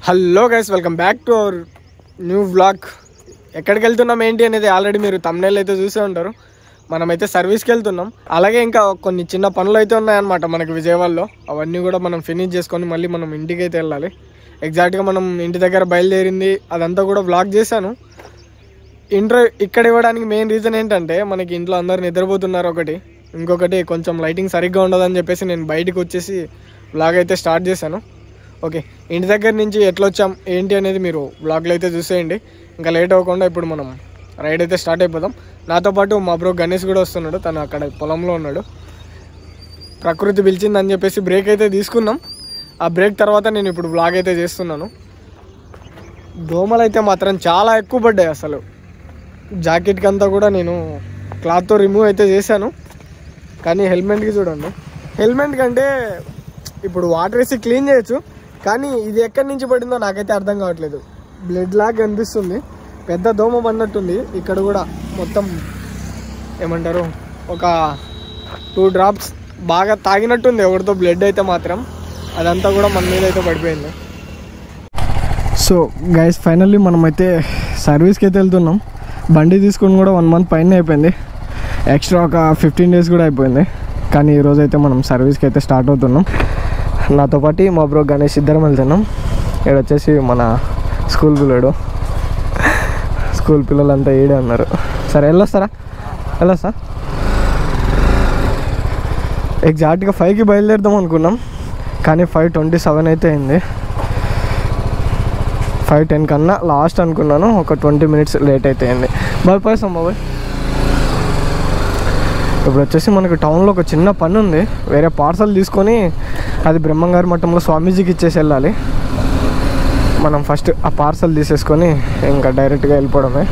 Hello guys welcome back to our new vlog ఎక్కడికి వెళ్తున్నాం ఏంటి అనేది ఆల్రెడీ మీరు తమ్నేల్ అయితే చూసే ఉంటారు మనమైతే సర్వీస్కి వెళ్తున్నాం అలాగే ఇంకా కొన్ని చిన్న పనులు అయితే ఉన్నాయన్నమాట మనకి విజయవాడలో అవన్నీ కూడా మనం ఫినిష్ చేసుకొని మళ్ళీ మనం ఇంటికి అయితే వెళ్ళాలి ఎగ్జాక్ట్గా మనం ఇంటి దగ్గర బయలుదేరింది అదంతా కూడా వ్లాగ్ చేశాను ఇంట్రో ఇక్కడ ఇవ్వడానికి మెయిన్ రీజన్ ఏంటంటే మనకి ఇంట్లో అందరు నిద్రపోతున్నారు ఒకటి ఇంకొకటి కొంచెం లైటింగ్ సరిగ్గా ఉండదని చెప్పేసి నేను బయటికి వచ్చేసి వ్లాగ్ అయితే స్టార్ట్ చేశాను ఓకే ఇంటి దగ్గర నుంచి ఎట్లా వచ్చాం ఏంటి అనేది మీరు వ్లాగ్లో అయితే చూసేయండి ఇంకా లేట్ అవ్వకుండా ఇప్పుడు మనం రైడ్ అయితే స్టార్ట్ అయిపోదాం నాతో పాటు మా బ్రో గణేష్ కూడా వస్తున్నాడు తను అక్కడ పొలంలో ఉన్నాడు ప్రకృతి పిలిచిందని చెప్పేసి బ్రేక్ అయితే తీసుకున్నాం ఆ బ్రేక్ తర్వాత నేను ఇప్పుడు వ్లాగ్ అయితే చేస్తున్నాను దోమలు అయితే మాత్రం చాలా ఎక్కువ పడ్డాయి అసలు జాకెట్కి అంతా కూడా నేను క్లాత్తో రిమూవ్ అయితే చేశాను కానీ హెల్మెట్కి చూడండి హెల్మెట్ కంటే ఇప్పుడు వాటర్ వేసి క్లీన్ చేయొచ్చు కానీ ఇది ఎక్కడి నుంచి పడిందో నాకైతే అర్థం కావట్లేదు బ్లడ్ లాగా కనిపిస్తుంది పెద్ద దోమ పడినట్టుంది ఇక్కడ కూడా మొత్తం ఏమంటారు ఒక టూ డ్రాప్స్ బాగా తాగినట్టుంది ఎవరితో బ్లడ్ అయితే మాత్రం అదంతా కూడా మన మీద అయితే పడిపోయింది సో గైస్ ఫైనల్లీ మనమైతే సర్వీస్కి అయితే వెళ్తున్నాం బండి తీసుకుని కూడా వన్ మంత్ పైన అయిపోయింది ఎక్స్ట్రా ఒక ఫిఫ్టీన్ డేస్ కూడా అయిపోయింది కానీ ఈరోజు అయితే మనం సర్వీస్కి అయితే స్టార్ట్ అవుతున్నాం నాతో పాటు మా బ్రో గణేష్ ఇద్దరం వెళ్తున్నాం ఇక్కడ వచ్చేసి మన స్కూల్ పిల్లడు స్కూల్ పిల్లలంతా ఏడే ఉన్నారు సరే వెళ్ళొస్తారా వెళ్ళొస్తా ఎగ్జాక్ట్గా ఫైవ్కి బయలుదేరుదాం అనుకున్నాం కానీ ఫైవ్ ట్వంటీ సెవెన్ అయితే అయింది ఫైవ్ టెన్ కన్నా లాస్ట్ అనుకున్నాను ఒక ట్వంటీ మినిట్స్ లేట్ అయితే అయింది బాయ్ పోయేస్తాం బాబాయ్ ఇప్పుడు వచ్చేసి మనకు టౌన్లో ఒక చిన్న పని ఉంది వేరే పార్సల్ తీసుకొని అది బ్రహ్మంగారి మఠంలో స్వామీజీకి ఇచ్చేసి వెళ్ళాలి మనం ఫస్ట్ ఆ పార్సల్ తీసేసుకొని ఇంకా డైరెక్ట్గా వెళ్ళిపోవడమే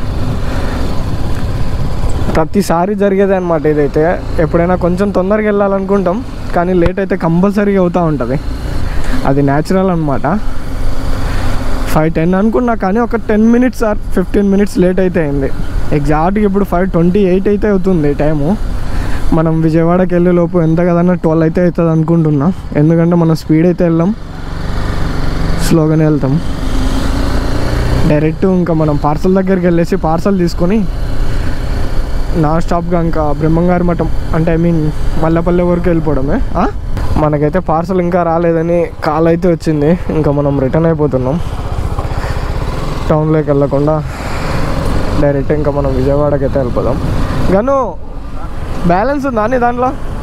ప్రతిసారి జరిగేదే అనమాట ఇదైతే ఎప్పుడైనా కొంచెం తొందరగా వెళ్ళాలనుకుంటాం కానీ లేట్ అయితే కంపల్సరీగా అవుతూ ఉంటుంది అది న్యాచురల్ అనమాట ఫైవ్ టెన్ అనుకున్నా కానీ ఒక ten minutes or fifteen minutes late అయితే అయింది ఎగ్జాక్ట్గా ఇప్పుడు ఫైవ్ ట్వంటీ ఎయిట్ అయితే అవుతుంది టైము మనం విజయవాడకి వెళ్ళే లోపు ఎంత కదన్నా ట్వెల్వ్ అయితే అవుతుంది అనుకుంటున్నా ఎందుకంటే మనం స్పీడ్ అయితే వెళ్ళాం స్లోగానే వెళ్తాం డైరెక్ట్ ఇంకా మనం పార్సల్ దగ్గరికి వెళ్ళేసి పార్సల్ తీసుకొని నాన్ స్టాప్గా ఇంకా బ్రహ్మంగారి మఠం అంటే ఐ మీన్ మల్లెపల్లె వరకు వెళ్ళిపోవడమే ఆ? మనకైతే పార్సల్ ఇంకా రాలేదని కాల్ అయితే వచ్చింది ఇంకా మనం రిటర్న్ అయిపోతున్నాం టౌన్లోకి వెళ్ళకుండా డైరెక్ట్ ఇంకా మనం విజయవాడకి అయితే వెళ్ళిపోదాం గను బ్యాలెన్స్ ఉందా నీ దాంట్లో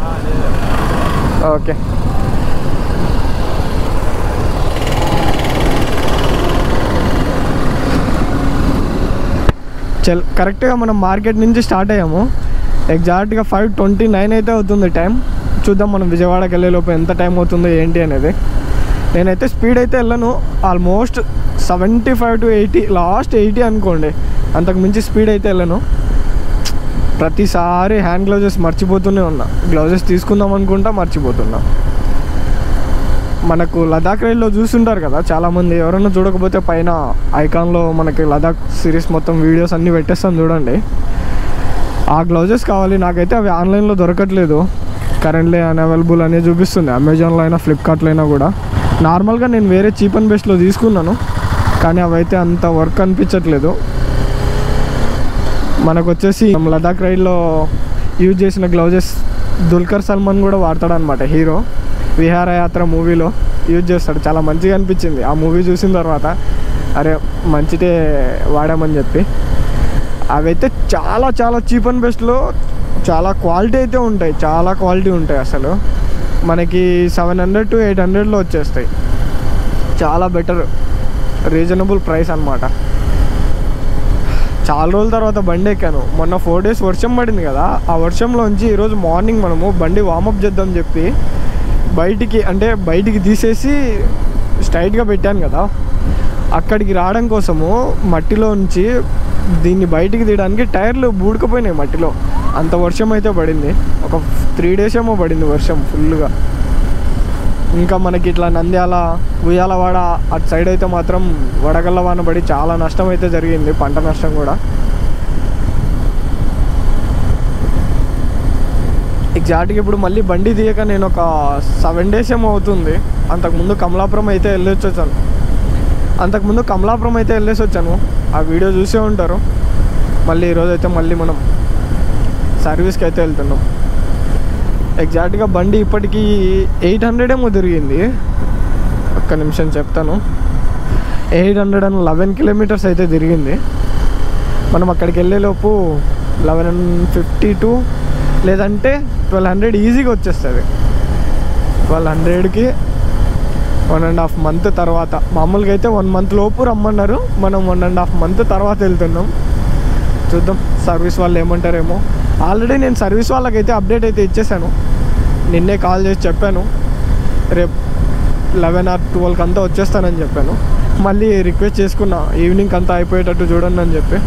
ఓకే చల్ కరెక్ట్గా మనం మార్కెట్ నుంచి స్టార్ట్ అయ్యాము ఎగ్జాక్ట్గా ఫైవ్ ట్వంటీ నైన్ అయితే అవుతుంది టైం చూద్దాం మనం విజయవాడకి వెళ్ళే లోపు ఎంత టైం అవుతుందో ఏంటి అనేది నేనైతే స్పీడ్ అయితే వెళ్ళను almost seventy five to eighty last eighty అనుకోండి అంతకు మించి స్పీడ్ అయితే వెళ్ళను ప్రతిసారి హ్యాండ్ గ్లౌజెస్ మర్చిపోతూనే ఉన్నా గ్లౌజెస్ తీసుకుందాం అనుకుంటా మర్చిపోతున్నా మనకు లదాఖ్ రైల్లో చూస్తుంటారు కదా చాలామంది ఎవరైనా చూడకపోతే పైన ఐకాన్లో మనకి లదాఖ్ సిరీస్ మొత్తం వీడియోస్ అన్నీ పెట్టేస్తాను చూడండి ఆ గ్లౌజెస్ కావాలి నాకైతే అవి ఆన్లైన్లో దొరకట్లేదు కరెంట్లీ అన్అవైలబుల్ అని చూపిస్తుంది అమెజాన్లో అయినా ఫ్లిప్కార్ట్లో అయినా కూడా నార్మల్గా నేను వేరే చీప్ అండ్ బెస్ట్లో తీసుకున్నాను కానీ అవైతే అంత వర్క్ అనిపించట్లేదు మనకు వచ్చేసి లదాఖ్ రైడ్లో యూజ్ చేసిన గ్లౌజెస్ దుల్కర్ సల్మాన్ కూడా వాడతాడనమాట హీరో విహారయాత్ర మూవీలో యూజ్ చేస్తాడు చాలా మంచిగా అనిపించింది ఆ మూవీ చూసిన తర్వాత అరే మంచిదే వాడామని చెప్పి అవైతే చాలా చాలా చీప్ అండ్ బెస్ట్లో చాలా క్వాలిటీ అయితే ఉంటాయి చాలా క్వాలిటీ ఉంటాయి అసలు మనకి సెవెన్ హండ్రెడ్ టు ఎయిట్ హండ్రెడ్లో వచ్చేస్తాయి చాలా బెటర్ రీజనబుల్ ప్రైస్ అనమాట చాలా రోజుల తర్వాత బండి ఎక్కాను మొన్న ఫోర్ డేస్ వర్షం పడింది కదా ఆ వర్షంలోంచి ఈరోజు మార్నింగ్ మనము బండి వామప్ చేద్దాం చెప్పి బయటికి అంటే బయటికి తీసేసి స్ట్రైట్గా పెట్టాను కదా అక్కడికి రావడం కోసము మట్టిలో నుంచి దీన్ని బయటికి తీయడానికి టైర్లు బూడుకుపోయినాయి మట్టిలో అంత వర్షం అయితే పడింది ఒక త్రీ డేస్ ఏమో పడింది వర్షం ఫుల్గా ఇంకా మనకి ఇట్లా నంద్యాల ఉయ్యాలవాడ అటు సైడ్ అయితే మాత్రం వడగళ్ళ వాన పడి చాలా నష్టం అయితే జరిగింది పంట నష్టం కూడా ఎగ్జాక్ట్గా ఇప్పుడు మళ్ళీ బండి తీయక నేను ఒక సెవెన్ డేస్ ఏమో అవుతుంది అంతకుముందు కమలాపురం అయితే వెళ్ళొచ్చాను అంతకుముందు కమలాపురం అయితే వెళ్ళేసి వచ్చాను ఆ వీడియో చూసే ఉంటారు మళ్ళీ ఈరోజు అయితే మళ్ళీ మనం సర్వీస్కి అయితే వెళ్తున్నాం ఎగ్జాక్ట్గా బండి ఇప్పటికీ ఎయిట్ హండ్రెడ్ ఏమో తిరిగింది ఒక్క నిమిషం చెప్తాను eight hundred and eleven kilometres అయితే తిరిగింది మనం అక్కడికి వెళ్ళేలోపు లెవెన్ ఫిఫ్టీ టూ లేదంటే ట్వెల్వ్ హండ్రెడ్ ఈజీగా వచ్చేస్తుంది ట్వెల్వ్ హండ్రెడ్కి వన్ అండ్ హాఫ్ మంత్ తర్వాత మామూలుగా అయితే వన్ మంత్ లోపు రమ్మన్నారు మనం వన్ అండ్ హాఫ్ మంత్ తర్వాత వెళ్తున్నాం చూద్దాం సర్వీస్ వాళ్ళు ఏమంటారేమో ఆల్రెడీ నేను సర్వీస్ వాళ్ళకైతే అప్డేట్ అయితే ఇచ్చేసాను నిన్నే కాల్ చేసి చెప్పాను రేపు లెవెన్ ఆర్ ట్వెల్వ్కి అంతా వచ్చేస్తానని చెప్పాను మళ్ళీ రిక్వెస్ట్ చేసుకున్నా ఈవినింగ్ అంతా అయిపోయేటట్టు చూడండి అని చెప్పి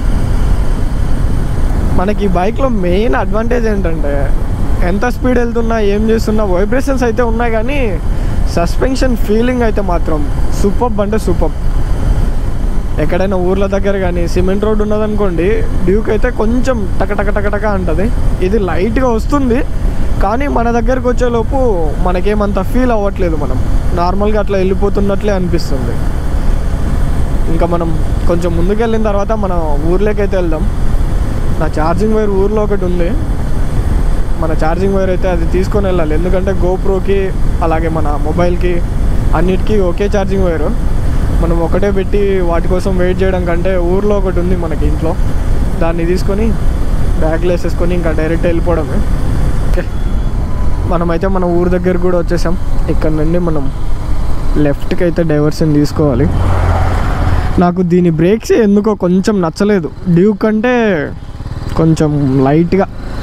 మనకి ఈ బైక్లో మెయిన్ అడ్వాంటేజ్ ఏంటంటే ఎంత స్పీడ్ వెళ్తున్నా ఏం చేస్తున్నా వైబ్రేషన్స్ అయితే ఉన్నాయి కానీ సస్పెన్షన్ ఫీలింగ్ అయితే మాత్రం సూపర్ అంటే సూపర్ ఎక్కడైనా ఊర్ల దగ్గర కానీ సిమెంట్ రోడ్ ఉన్నదనుకోండి డ్యూక్ అయితే కొంచెం టక టక టక టక అంటది ఇది లైట్గా వస్తుంది కానీ మన దగ్గరకు వచ్చేలోపు మనకేమంత ఫీల్ అవ్వట్లేదు మనం నార్మల్గా అట్లా వెళ్ళిపోతున్నట్లే అనిపిస్తుంది ఇంకా మనం కొంచెం ముందుకు వెళ్ళిన తర్వాత మనం ఊర్లోకి అయితే వెళ్దాం నా ఛార్జింగ్ వైర్ ఊర్లో ఒకటి ఉంది మన ఛార్జింగ్ వైర్ అయితే అది తీసుకొని వెళ్ళాలి ఎందుకంటే గోప్రోకి అలాగే మన మొబైల్కి అన్నిటికీ ఒకే ఛార్జింగ్ వైర్ మనం ఒకటే పెట్టి వాటి కోసం వెయిట్ చేయడం కంటే ఊర్లో ఒకటి ఉంది మనకి ఇంట్లో దాన్ని తీసుకొని బ్యాగ్లో వేసేసుకొని ఇంకా డైరెక్ట్ వెళ్ళిపోవడమే ఓకే మనమైతే మన ఊరు దగ్గర కూడా వచ్చేసాం ఇక్కడ నుండి మనం లెఫ్ట్కి అయితే డైవర్షన్ తీసుకోవాలి నాకు దీని బ్రేక్స్ ఎందుకో కొంచెం నచ్చలేదు డ్యూక్ అంటే కొంచెం లైట్గా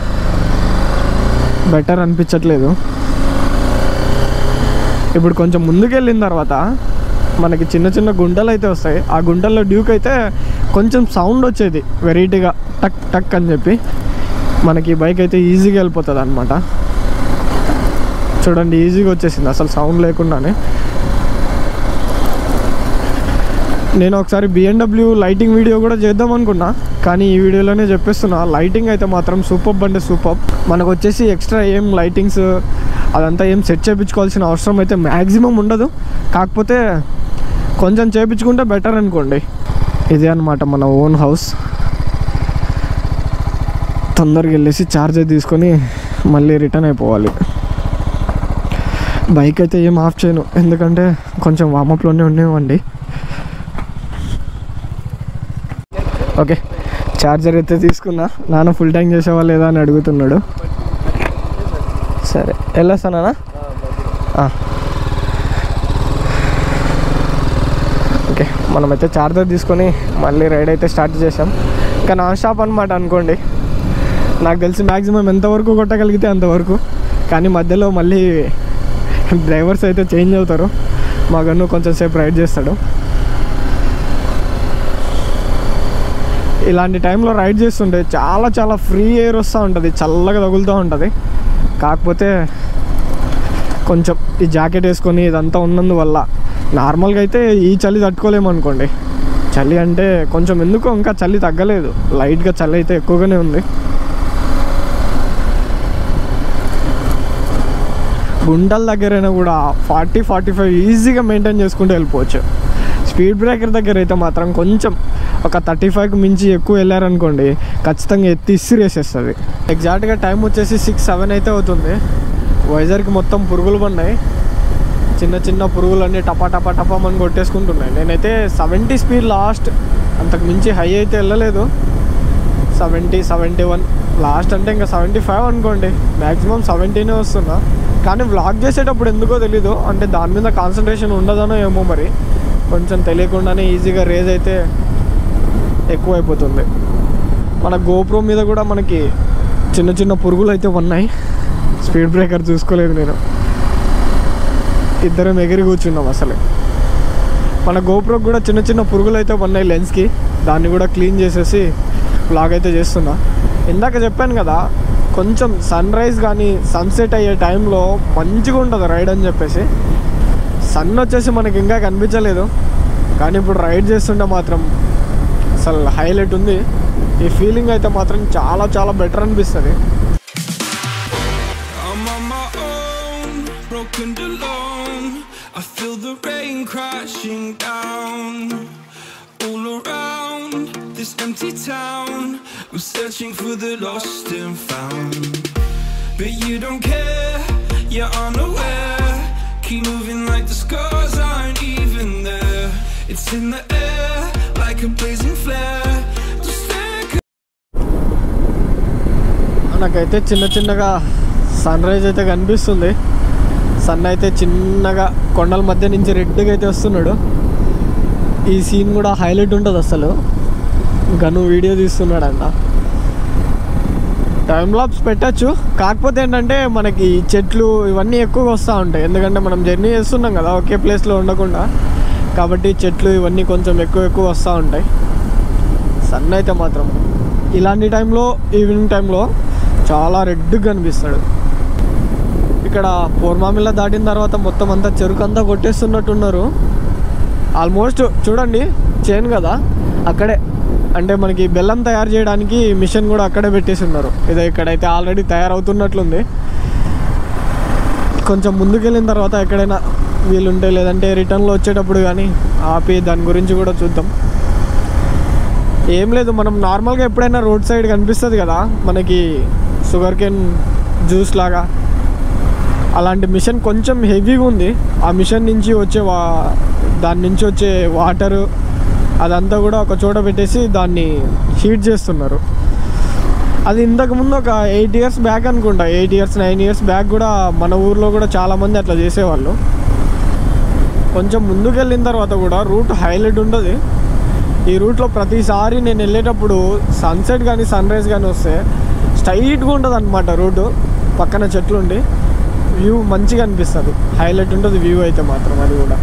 బెటర్ అనిపించట్లేదు ఇప్పుడు కొంచెం ముందుకు వెళ్ళిన తర్వాత మనకి చిన్న చిన్న గుంటలు అయితే వస్తాయి ఆ గుంటల్లో డ్యూక్ అయితే కొంచెం సౌండ్ వచ్చేది వెరైటీగా టక్ టక్ అని చెప్పి మనకి ఈ బైక్ అయితే ఈజీగా వెళ్ళిపోతుంది అనమాట చూడండి ఈజీగా వచ్చేసింది అసలు సౌండ్ లేకుండానే నేను ఒకసారి బిఎండబ్ల్యూ లైటింగ్ వీడియో కూడా చేద్దాం అనుకున్నా కానీ ఈ వీడియోలోనే చెప్పేస్తున్నా లైటింగ్ అయితే మాత్రం సూపర్ అంటే సూపర్ మనకు వచ్చేసి ఎక్స్ట్రా ఏం లైటింగ్స్ అదంతా ఏం సెట్ చేయించుకోవాల్సిన అవసరం అయితే మ్యాక్సిమం ఉండదు కాకపోతే కొంచెం చేయించుకుంటే బెటర్ అనుకోండి ఇదే అనమాట మన ఓన్ హౌస్ తొందరగా వెళ్ళేసి ఛార్జర్ తీసుకొని మళ్ళీ రిటర్న్ అయిపోవాలి బైక్ అయితే ఏం ఆఫ్ చేయను ఎందుకంటే కొంచెం వామప్లోనే ఉండేవండి ఓకే ఛార్జర్ అయితే తీసుకున్నా నాన్న ఫుల్ ట్యాంక్ చేసేవా లేదా అని అడుగుతున్నాడు సరే వెళ్ళొస్తానా ఓకే మనమైతే ఛార్జర్ తీసుకొని మళ్ళీ రైడ్ అయితే స్టార్ట్ చేసాం ఇంకా నాన్ స్టాప్ అనమాట అనుకోండి నాకు తెలిసి మ్యాక్సిమం ఎంతవరకు కొట్టగలిగితే అంతవరకు కానీ మధ్యలో మళ్ళీ డ్రైవర్స్ అయితే చేంజ్ అవుతారు మా గన్ను కొంచెం సేపు రైడ్ చేస్తాడు ఇలాంటి టైంలో రైడ్ చేస్తుంటే చాలా చాలా ఫ్రీ ఎయిర్ వస్తూ ఉంటుంది చల్లగా తగులుతూ ఉంటుంది కాకపోతే కొంచెం ఈ జాకెట్ వేసుకొని ఇదంతా ఉన్నందువల్ల నార్మల్గా అయితే ఈ చలి తట్టుకోలేము అనుకోండి చలి అంటే కొంచెం ఎందుకో ఇంకా చలి తగ్గలేదు లైట్గా చలి అయితే ఎక్కువగానే ఉంది గుంటల దగ్గరైనా కూడా ఫార్టీ ఫార్టీ ఫైవ్ ఈజీగా మెయింటైన్ చేసుకుంటూ వెళ్ళిపోవచ్చు స్పీడ్ బ్రేకర్ దగ్గర అయితే మాత్రం కొంచెం ఒక థర్టీ ఫైవ్కి మించి ఎక్కువ వెళ్ళారనుకోండి ఖచ్చితంగా ఎత్తి ఇసిరేసేస్తుంది ఎగ్జాక్ట్గా టైం వచ్చేసి సిక్స్ సెవెన్ అయితే అవుతుంది వైజాగ్కి మొత్తం పురుగులు పడినాయి చిన్న చిన్న పురుగులన్నీ టపా టపా టపామని కొట్టేసుకుంటున్నాయి నేనైతే సెవెంటీ స్పీడ్ లాస్ట్ అంతకు మించి హై అయితే వెళ్ళలేదు సెవెంటీ సెవెంటీ వన్ లాస్ట్ అంటే ఇంకా సెవెంటీ ఫైవ్ అనుకోండి మ్యాక్సిమం సెవెంటీనే వస్తున్నా కానీ వ్లాగ్ చేసేటప్పుడు ఎందుకో తెలీదు అంటే దాని మీద కాన్సన్ట్రేషన్ ఉండదనో ఏమో మరి కొంచెం తెలియకుండానే ఈజీగా రేజ్ అయితే ఎక్కువైపోతుంది మన గోప్రో మీద కూడా మనకి చిన్న చిన్న పురుగులు అయితే ఉన్నాయి స్పీడ్ బ్రేకర్ చూసుకోలేదు నేను ఇద్దరం ఎగిరి కూర్చున్నాం అసలే మన గోప్రోకి కూడా చిన్న చిన్న పురుగులు అయితే ఉన్నాయి లెన్స్కి దాన్ని కూడా క్లీన్ చేసేసి బ్లాగ్ అయితే చేస్తున్నా ఇందాక చెప్పాను కదా కొంచెం సన్ రైజ్ కానీ సన్సెట్ అయ్యే టైంలో మంచిగా ఉంటుంది రైడ్ అని చెప్పేసి సన్ వచ్చేసి మనకి ఇంకా కనిపించలేదు కానీ ఇప్పుడు రైడ్ చేస్తుంటే మాత్రం అసలు హైలైట్ ఉంది ఈ ఫీలింగ్ అయితే మాత్రం చాలా చాలా బెటర్ అనిపిస్తుంది I'm on my own, broken alone. I feel the rain crashing down. this empty town. I'm searching for the lost and found. But you don't care, you're unaware. Keep moving like the scars aren't even there. It's in the air, like a blazing flare. Just stare, నాకైతే చిన్న చిన్నగా sun rise అయితే కనిపిస్తుంది sun అయితే చిన్నగా కొండల మధ్య నుంచి రెడ్గా అయితే వస్తున్నాడు ఈ సీన్ కూడా హైలైట్ ఉంటుంది అసలు గను వీడియో తీస్తున్నాడంట టైం లాప్స్ పెట్టచ్చు కాకపోతే ఏంటంటే మనకి ఈ చెట్లు ఇవన్నీ ఎక్కువగా వస్తూ ఉంటాయి ఎందుకంటే మనం జర్నీ చేస్తున్నాం కదా ఒకే ప్లేస్లో ఉండకుండా కాబట్టి చెట్లు ఇవన్నీ కొంచెం ఎక్కువ ఎక్కువ వస్తూ ఉంటాయి సన్ అయితే మాత్రం ఇలాంటి టైంలో ఈవినింగ్ టైంలో చాలా రెడ్గా కనిపిస్తాడు ఇక్కడ పూర్మామిల్ల దాటిన తర్వాత మొత్తం అంతా చెరుకు అంతా కొట్టేస్తున్నట్టున్నారు ఆల్మోస్ట్ చూడండి చేను కదా అక్కడే అంటే మనకి బెల్లం తయారు చేయడానికి మిషన్ కూడా అక్కడే పెట్టేసి ఉన్నారు ఇది ఇక్కడైతే ఆల్రెడీ తయారవుతున్నట్లుంది కొంచెం ముందుకెళ్ళిన తర్వాత ఎక్కడైనా వీలుంటే లేదంటే రిటర్న్లో వచ్చేటప్పుడు కానీ ఆపి దాని గురించి కూడా చూద్దాం ఏం లేదు మనం నార్మల్గా ఎప్పుడైనా రోడ్ సైడ్ కనిపిస్తుంది కదా మనకి షుగర్ కేన్ జ్యూస్ లాగా అలాంటి మిషన్ కొంచెం హెవీగా ఉంది ఆ మిషన్ నుంచి వచ్చే వా దాని నుంచి వచ్చే వాటరు అదంతా కూడా ఒక చోట పెట్టేసి దాన్ని హీట్ చేస్తున్నారు అది ఇంతకుముందు ఒక ఎయిట్ ఇయర్స్ బ్యాక్ అనుకుంటా eight years nine years back కూడా మన ఊర్లో కూడా చాలామంది అట్లా చేసేవాళ్ళు కొంచెం ముందుకు వెళ్ళిన తర్వాత కూడా రూట్ హైలైట్ ఉంటుంది ఈ రూట్లో ప్రతిసారి నేను వెళ్ళేటప్పుడు సన్సెట్ కానీ సన్ రైజ్ కానీ వస్తే స్ట్రైట్గా ఉంటుంది అనమాట రూటు పక్కన చెట్లు ఉండి వ్యూ మంచిగా అనిపిస్తుంది హైలైట్ ఉంటుంది వ్యూ అయితే మాత్రం అది కూడా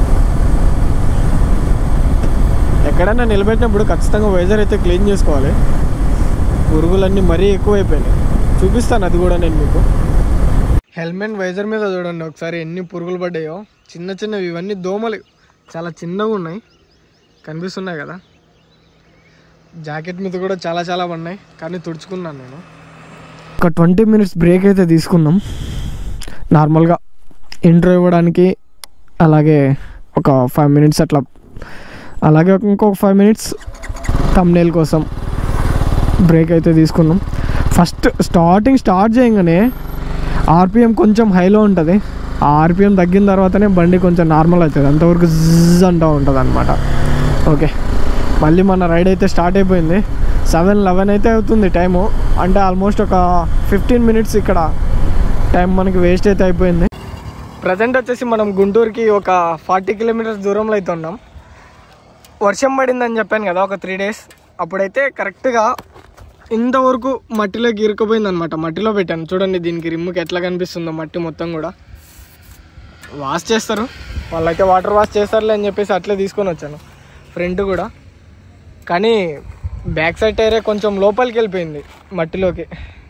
ఎక్కడైనా నిలబెట్టినప్పుడు ఖచ్చితంగా వెదర్ అయితే క్లీన్ చేసుకోవాలి పురుగులన్నీ మరీ ఎక్కువైపోయినాయి చూపిస్తాను అది కూడా నేను మీకు హెల్మెట్ వైజర్ మీద చూడండి ఒకసారి ఎన్ని పురుగులు పడ్డాయో చిన్న చిన్నవి ఇవన్నీ దోమలు చాలా చిన్నగా ఉన్నాయి కనిపిస్తున్నాయి కదా జాకెట్ మీద కూడా చాలా చాలా పడినాయి కానీ తుడుచుకున్నాను నేను ఒక ట్వంటీ మినిట్స్ బ్రేక్ అయితే తీసుకున్నాం నార్మల్గా ఇంట్రో ఇవ్వడానికి అలాగే ఒక ఫైవ్ మినిట్స్ అట్లా అలాగే ఇంకొక ఫైవ్ మినిట్స్ తమ్నేల్ కోసం బ్రేక్ అయితే తీసుకున్నాం ఫస్ట్ స్టార్టింగ్ స్టార్ట్ చేయగానే ఆర్పిఎం కొంచెం హైలో ఉంటుంది ఆ ఆర్పిఎం తగ్గిన తర్వాతనే బండి కొంచెం నార్మల్ అవుతుంది అంతవరకు జిజ్ అంటూ ఉంటుంది అనమాట ఓకే మళ్ళీ మన రైడ్ అయితే స్టార్ట్ అయిపోయింది సెవెన్ లెవెన్ అయితే అవుతుంది టైము అంటే ఆల్మోస్ట్ ఒక ఫిఫ్టీన్ మినిట్స్ ఇక్కడ టైం మనకి వేస్ట్ అయితే అయిపోయింది ప్రజెంట్ వచ్చేసి మనం గుంటూరుకి ఒక ఫార్టీ కిలోమీటర్స్ దూరంలో అయితే ఉన్నాం వర్షం పడిందని చెప్పాను కదా ఒక త్రీ డేస్ అప్పుడైతే కరెక్ట్గా ఇంతవరకు మట్టిలోకి ఇరుక్కుపోయింది అనమాట మట్టిలో పెట్టాను చూడండి దీనికి రిమ్ముకి ఎట్లా కనిపిస్తుందో మట్టి మొత్తం కూడా వాష్ చేస్తారు వాళ్ళైతే వాటర్ వాష్ చేస్తారులే అని చెప్పేసి అట్లే తీసుకొని వచ్చాను ఫ్రంట్ కూడా కానీ బ్యాక్ సైడ్ టైరే కొంచెం లోపలికి వెళ్ళిపోయింది మట్టిలోకి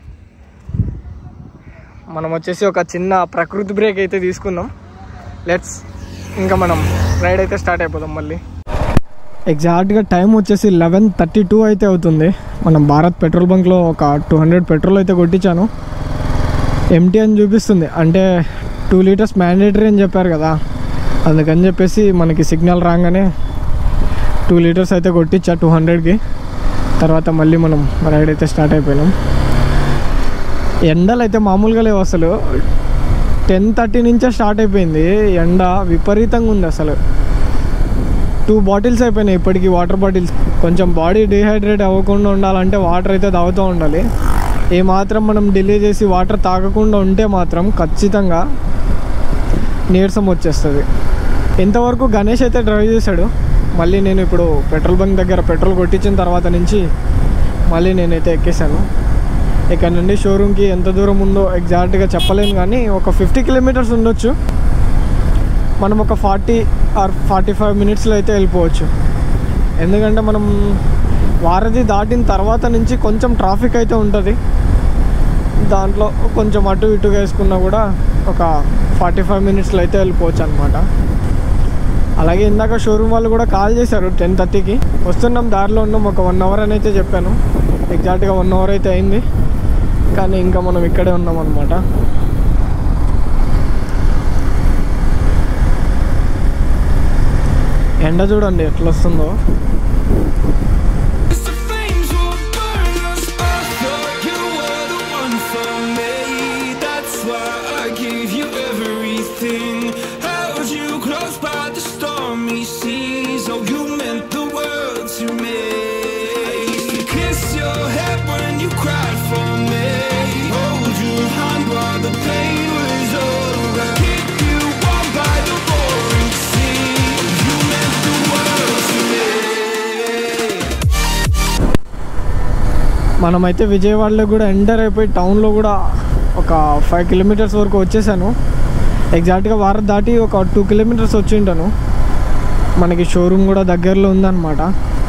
మనం వచ్చేసి ఒక చిన్న ప్రకృతి బ్రేక్ అయితే తీసుకున్నాం లెట్స్ ఇంకా మనం రైడ్ అయితే స్టార్ట్ అయిపోదాం మళ్ళీ ఎగ్జాక్ట్గా టైం వచ్చేసి లెవెన్ థర్టీ టూ అయితే అవుతుంది మనం భారత్ పెట్రోల్ బంక్లో ఒక టూ హండ్రెడ్ పెట్రోల్ అయితే కొట్టించాను ఎంటీ అని చూపిస్తుంది అంటే టూ లీటర్స్ మ్యాండేటరీ అని చెప్పారు కదా అందుకని చెప్పేసి మనకి సిగ్నల్ రాగానే టూ లీటర్స్ అయితే కొట్టించా టూ హండ్రెడ్కి తర్వాత మళ్ళీ మనం రైడ్ అయితే స్టార్ట్ అయిపోయినాం ఎండలు అయితే మామూలుగా లేవు అసలు టెన్ థర్టీ నుంచే స్టార్ట్ అయిపోయింది ఎండ విపరీతంగా ఉంది అసలు టూ బాటిల్స్ అయిపోయినాయి ఇప్పటికి వాటర్ బాటిల్స్ కొంచెం బాడీ డిహైడ్రేట్ అవ్వకుండా ఉండాలంటే వాటర్ అయితే తాగుతూ ఉండాలి ఏ మాత్రం మనం డిలే చేసి వాటర్ తాగకుండా ఉంటే మాత్రం ఖచ్చితంగా నీరసం వచ్చేస్తుంది ఇంతవరకు గణేష్ అయితే డ్రైవ్ చేశాడు మళ్ళీ నేను ఇప్పుడు పెట్రోల్ బంక్ దగ్గర పెట్రోల్ కొట్టించిన తర్వాత నుంచి మళ్ళీ నేనైతే ఎక్కేసాను ఇక్కడ నుండి షోరూమ్కి ఎంత దూరం ఉందో ఎగ్జాక్ట్గా చెప్పలేను కానీ ఒక ఫిఫ్టీ కిలోమీటర్స్ ఉండొచ్చు మనం ఒక ఫార్టీ ఆర్ ఫార్టీ ఫైవ్ మినిట్స్లో అయితే వెళ్ళిపోవచ్చు ఎందుకంటే మనం వారధి దాటిన తర్వాత నుంచి కొంచెం ట్రాఫిక్ అయితే ఉంటుంది దాంట్లో కొంచెం అటు ఇటుగా వేసుకున్నా కూడా ఒక ఫార్టీ ఫైవ్ మినిట్స్లో అయితే వెళ్ళిపోవచ్చు అనమాట అలాగే ఇందాక షోరూమ్ వాళ్ళు కూడా కాల్ చేశారు టెన్ థర్టీకి వస్తున్నాం దారిలో ఉన్నాం ఒక వన్ అవర్ అని అయితే చెప్పాను ఎగ్జాక్ట్గా వన్ అవర్ అయితే అయింది కానీ ఇంకా మనం ఇక్కడే ఉన్నాం అనమాట ఎండ చూడండి ఎట్లా వస్తుందో It's you meant the world to me. I used to kiss your head when you cried for me. Hold your hand while the pain was over. Keep you warm by the roaring sea. You meant the world to me. మనమైతే విజయవాడలో కూడా enter అయిపోయి టౌన్లో కూడా ఒక five kilometres వరకు వచ్చేసాను ఎగ్జాక్ట్గా వారం దాటి ఒక టూ కిలోమీటర్స్ వచ్చి ఉంటాను మనకి షోరూమ్ కూడా దగ్గరలో ఉందన్నమాట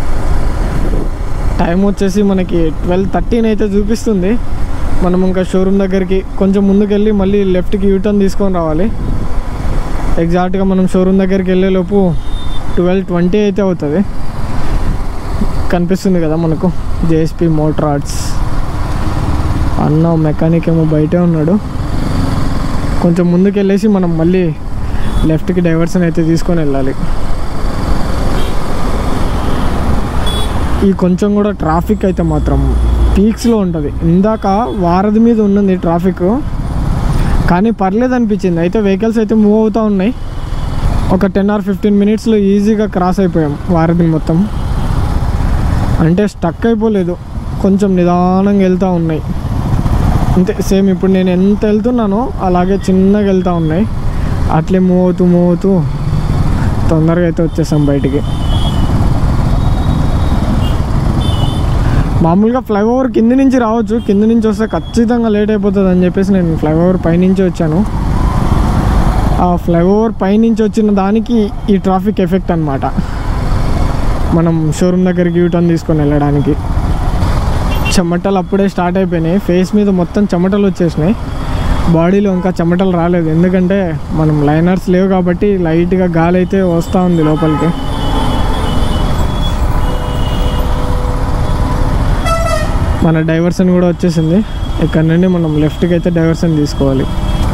టైం వచ్చేసి మనకి ట్వెల్వ్ థర్టీన్ అయితే చూపిస్తుంది మనం ఇంకా షోరూమ్ దగ్గరికి కొంచెం ముందుకెళ్ళి మళ్ళీ లెఫ్ట్కి యూటర్న్ తీసుకొని రావాలి ఎగ్జాక్ట్గా మనం షోరూమ్ దగ్గరికి వెళ్ళేలోపు ట్వెల్వ్ ట్వంటీ అయితే అవుతుంది కనిపిస్తుంది కదా మనకు జేఎస్పి మోటార్ ఆర్ట్స్ అన్న మెకానిక్ ఏమో బయటే ఉన్నాడు కొంచెం ముందుకు వెళ్ళేసి మనం మళ్ళీ లెఫ్ట్కి డైవర్షన్ అయితే తీసుకొని వెళ్ళాలి ఈ కొంచెం కూడా ట్రాఫిక్ అయితే మాత్రం పీక్స్లో ఉంటుంది ఇందాక వారధి మీద ఉన్నది ట్రాఫిక్ కానీ పర్లేదు అనిపించింది అయితే వెహికల్స్ అయితే మూవ్ అవుతూ ఉన్నాయి ఒక టెన్ ఆర్ ఫిఫ్టీన్ మినిట్స్లో ఈజీగా క్రాస్ అయిపోయాం వారధిని మొత్తం అంటే స్టక్ అయిపోలేదు కొంచెం నిదానంగా వెళ్తూ ఉన్నాయి అంతే సేమ్ ఇప్పుడు నేను ఎంత వెళ్తున్నానో అలాగే చిన్నగా వెళ్తూ ఉన్నాయి అట్లే మూవ్ అవుతూ మూవ్ అవుతూ తొందరగా అయితే వచ్చేసాం బయటికి మామూలుగా ఫ్లైఓవర్ కింది నుంచి రావచ్చు కింది నుంచి వస్తే ఖచ్చితంగా లేట్ అయిపోతుంది అని చెప్పేసి నేను ఫ్లైఓవర్ పైనుంచి వచ్చాను ఆ ఫ్లైఓవర్ పైనుంచి వచ్చిన దానికి ఈ ట్రాఫిక్ ఎఫెక్ట్ అనమాట మనం షోరూమ్ దగ్గరికి యూటర్న్ తీసుకొని వెళ్ళడానికి చెమటలు అప్పుడే స్టార్ట్ అయిపోయినాయి ఫేస్ మీద మొత్తం చెమటలు వచ్చేసినాయి బాడీలో ఇంకా చెమటలు రాలేదు ఎందుకంటే మనం లైనర్స్ లేవు కాబట్టి లైట్గా గాలి అయితే వస్తూ ఉంది లోపలికి మన డైవర్షన్ కూడా వచ్చేసింది ఇక్కడ నుండి మనం లెఫ్ట్కి అయితే డైవర్షన్ తీసుకోవాలి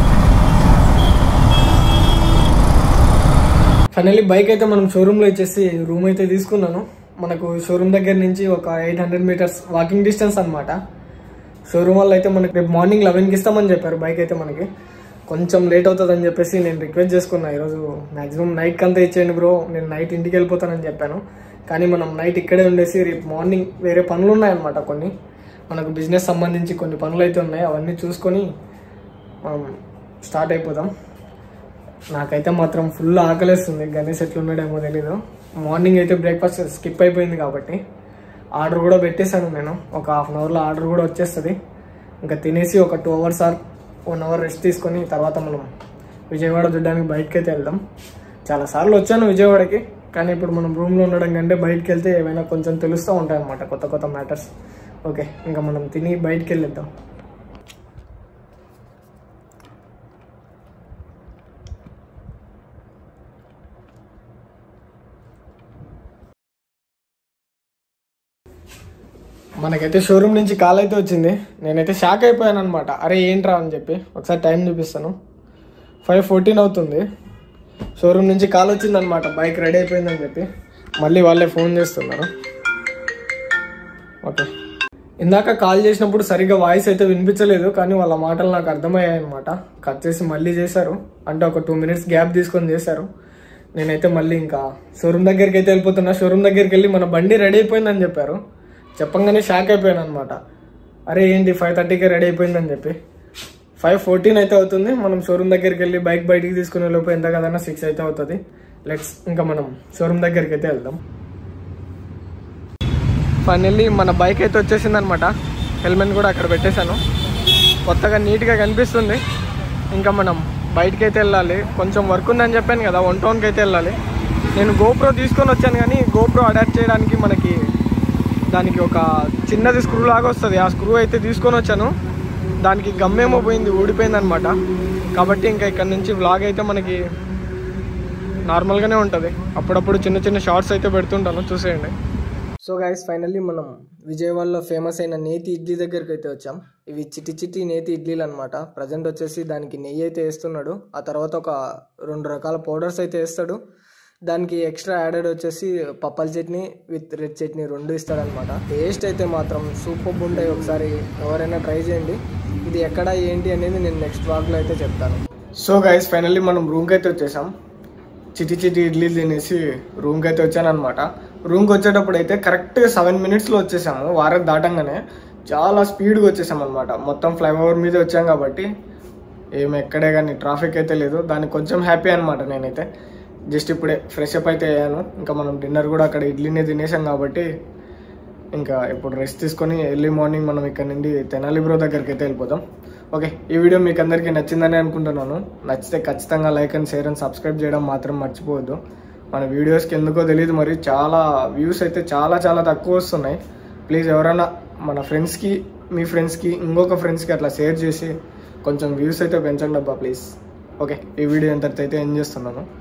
ఫైనల్లీ బైక్ అయితే మనం షోరూంలో ఇచ్చేసి రూమ్ అయితే తీసుకున్నాను మనకు షోరూమ్ దగ్గర నుంచి ఒక eight hundred metres walking distance అనమాట షోరూమ్ వాళ్ళు అయితే మనకి రేపు మార్నింగ్ లెవెన్కి ఇస్తామని చెప్పారు బైక్ అయితే మనకి కొంచెం లేట్ అవుతుందని చెప్పేసి నేను రిక్వెస్ట్ చేసుకున్నా ఈరోజు మాక్సిమం నైట్కి అంతా ఇచ్చేయండి బ్రో నేను నైట్ ఇంటికి వెళ్ళిపోతానని చెప్పాను కానీ మనం నైట్ ఇక్కడే ఉండేసి రేపు మార్నింగ్ వేరే పనులు ఉన్నాయన్నమాట కొన్ని మనకు బిజినెస్ సంబంధించి కొన్ని పనులు అయితే ఉన్నాయి అవన్నీ చూసుకొని మనం స్టార్ట్ అయిపోదాం నాకైతే మాత్రం ఫుల్ ఆకలేస్తుంది గణేష్ ఎట్లున్నాడేమో తెలీదు మార్నింగ్ అయితే బ్రేక్ఫాస్ట్ స్కిప్ అయిపోయింది కాబట్టి ఆర్డర్ కూడా పెట్టేశాను నేను ఒక హాఫ్ అన్ అవర్లో ఆర్డర్ కూడా వచ్చేస్తుంది ఇంకా తినేసి ఒక two hours or one hour rest తీసుకొని తర్వాత మనం విజయవాడ చూడడానికి బయటకి అయితే వెళ్దాం చాలాసార్లు వచ్చాను విజయవాడకి కానీ ఇప్పుడు మనం రూమ్లో ఉండడం కంటే బయటకు వెళ్తే ఏమైనా కొంచెం తెలుస్తూ ఉంటాయి అన్నమాట కొత్త కొత్త మ్యాటర్స్ ఓకే ఇంకా మనం తిని బయటికి వెళ్ళిద్దాం మనకైతే షోరూమ్ నుంచి కాల్ అయితే వచ్చింది నేనైతే షాక్ అయిపోయాను అనమాట అరే ఏంట్రా అని చెప్పి ఒకసారి టైం చూపిస్తాను ఫైవ్ ఫోర్టీన్ అవుతుంది షోరూమ్ నుంచి కాల్ వచ్చిందనమాట బైక్ రెడీ అయిపోయిందని చెప్పి మళ్ళీ వాళ్ళే ఫోన్ చేస్తున్నారు ఓకే ఇందాక కాల్ చేసినప్పుడు సరిగ్గా వాయిస్ అయితే వినిపించలేదు కానీ వాళ్ళ మాటలు నాకు అర్థమయ్యాయి అనమాట కట్ చేసి మళ్ళీ చేశారు అంటే ఒక టూ మినిట్స్ గ్యాప్ తీసుకొని చేశారు నేనైతే మళ్ళీ ఇంకా షోరూమ్ దగ్గరికి అయితే వెళ్ళిపోతున్నా షోరూమ్ దగ్గరికి వెళ్ళి మన బండి రెడీ అయిపోయిందని చెప్పారు చెప్పంగానే షాక్ అయిపోయాను అనమాట అరే ఏంటి ఫైవ్ థర్టీకే రెడీ అయిపోయిందని చెప్పి ఫైవ్ ఫోర్టీన్ అయితే అవుతుంది మనం షోరూమ్ దగ్గరికి వెళ్ళి బైక్ బయటికి తీసుకునే లోపు ఎంత కదన్నా సిక్స్ అయితే అవుతుంది లెట్స్ ఇంకా మనం షోరూమ్ దగ్గరికి అయితే వెళ్దాం ఫైనల్లీ మన బైక్ అయితే వచ్చేసింది అనమాట హెల్మెట్ కూడా అక్కడ పెట్టేశాను కొత్తగా నీట్గా కనిపిస్తుంది ఇంకా మనం బయటికి అయితే వెళ్ళాలి కొంచెం వర్క్ ఉందని చెప్పాను కదా వన్ టౌన్కి అయితే వెళ్ళాలి నేను గోప్రో తీసుకొని వచ్చాను కానీ గోప్రో అడాప్ట్ చేయడానికి మనకి దానికి ఒక చిన్నది స్క్రూ లాగా వస్తుంది ఆ స్క్రూ అయితే తీసుకొని వచ్చాను దానికి గమ్మేమో పోయింది ఊడిపోయింది అనమాట కాబట్టి ఇంకా ఇక్కడ నుంచి వ్లాగ్ అయితే మనకి నార్మల్గానే ఉంటుంది అప్పుడప్పుడు చిన్న చిన్న షార్ట్స్ అయితే పెడుతుంటాను చూసేయండి సో గైస్ ఫైనల్లీ మనం విజయవాడలో ఫేమస్ అయిన నేతి ఇడ్లీ దగ్గరికి అయితే వచ్చాం ఇవి చిట్టి చిట్టి నేతి ఇడ్లీలు అనమాట ప్రజెంట్ వచ్చేసి దానికి నెయ్యి అయితే వేస్తున్నాడు ఆ తర్వాత ఒక రెండు రకాల పౌడర్స్ అయితే వేస్తాడు దానికి ఎక్స్ట్రా యాడెడ్ వచ్చేసి పప్పల్ చట్నీ విత్ రెడ్ చట్నీ రెండు ఇస్తాడనమాట టేస్ట్ అయితే మాత్రం సూపర్ ఉంటాయి ఒకసారి ఎవరైనా ట్రై చేయండి ఇది ఎక్కడ ఏంటి అనేది నేను నెక్స్ట్ వాక్లో అయితే చెప్తాను సో గైస్ ఫైనల్లీ మనం రూమ్కి అయితే వచ్చేసాం చిటి చిటి ఇడ్లీ తినేసి రూమ్కి అయితే వచ్చాను అనమాట రూమ్కి వచ్చేటప్పుడు అయితే కరెక్ట్గా సెవెన్ మినిట్స్లో వచ్చేసాము వారం దాటంగానే చాలా స్పీడ్గా వచ్చేసాం అనమాట మొత్తం ఫ్లైఓవర్ మీద వచ్చాం కాబట్టి ఏం ఎక్కడే కానీ ట్రాఫిక్ అయితే లేదు దానికి కొంచెం హ్యాపీ అనమాట నేనైతే జస్ట్ ఇప్పుడే ఫ్రెష్ అప్ అయితే అయ్యాను ఇంకా మనం డిన్నర్ కూడా అక్కడ ఇడ్లీనే తినేసాం కాబట్టి ఇంకా ఇప్పుడు రెస్ట్ తీసుకొని ఎర్లీ మార్నింగ్ మనం ఇక్కడ నుండి తెనాలి బ్రో దగ్గరికి అయితే వెళ్ళిపోతాం ఓకే ఈ వీడియో మీకు అందరికీ నచ్చిందని అనుకుంటున్నాను నచ్చితే ఖచ్చితంగా like and share and subscribe చేయడం మాత్రం మర్చిపోవద్దు మన వీడియోస్కి ఎందుకో తెలియదు మరి చాలా వ్యూస్ అయితే చాలా చాలా తక్కువ వస్తున్నాయి ప్లీజ్ ఎవరైనా మన ఫ్రెండ్స్కి మీ ఫ్రెండ్స్కి ఇంకొక ఫ్రెండ్స్కి అట్లా షేర్ చేసి కొంచెం వ్యూస్ అయితే పెంచండి అబ్బా ప్లీజ్ ఓకే ఈ వీడియో ఎంతైతే ఎంజాయ్ చేస్తున్నాను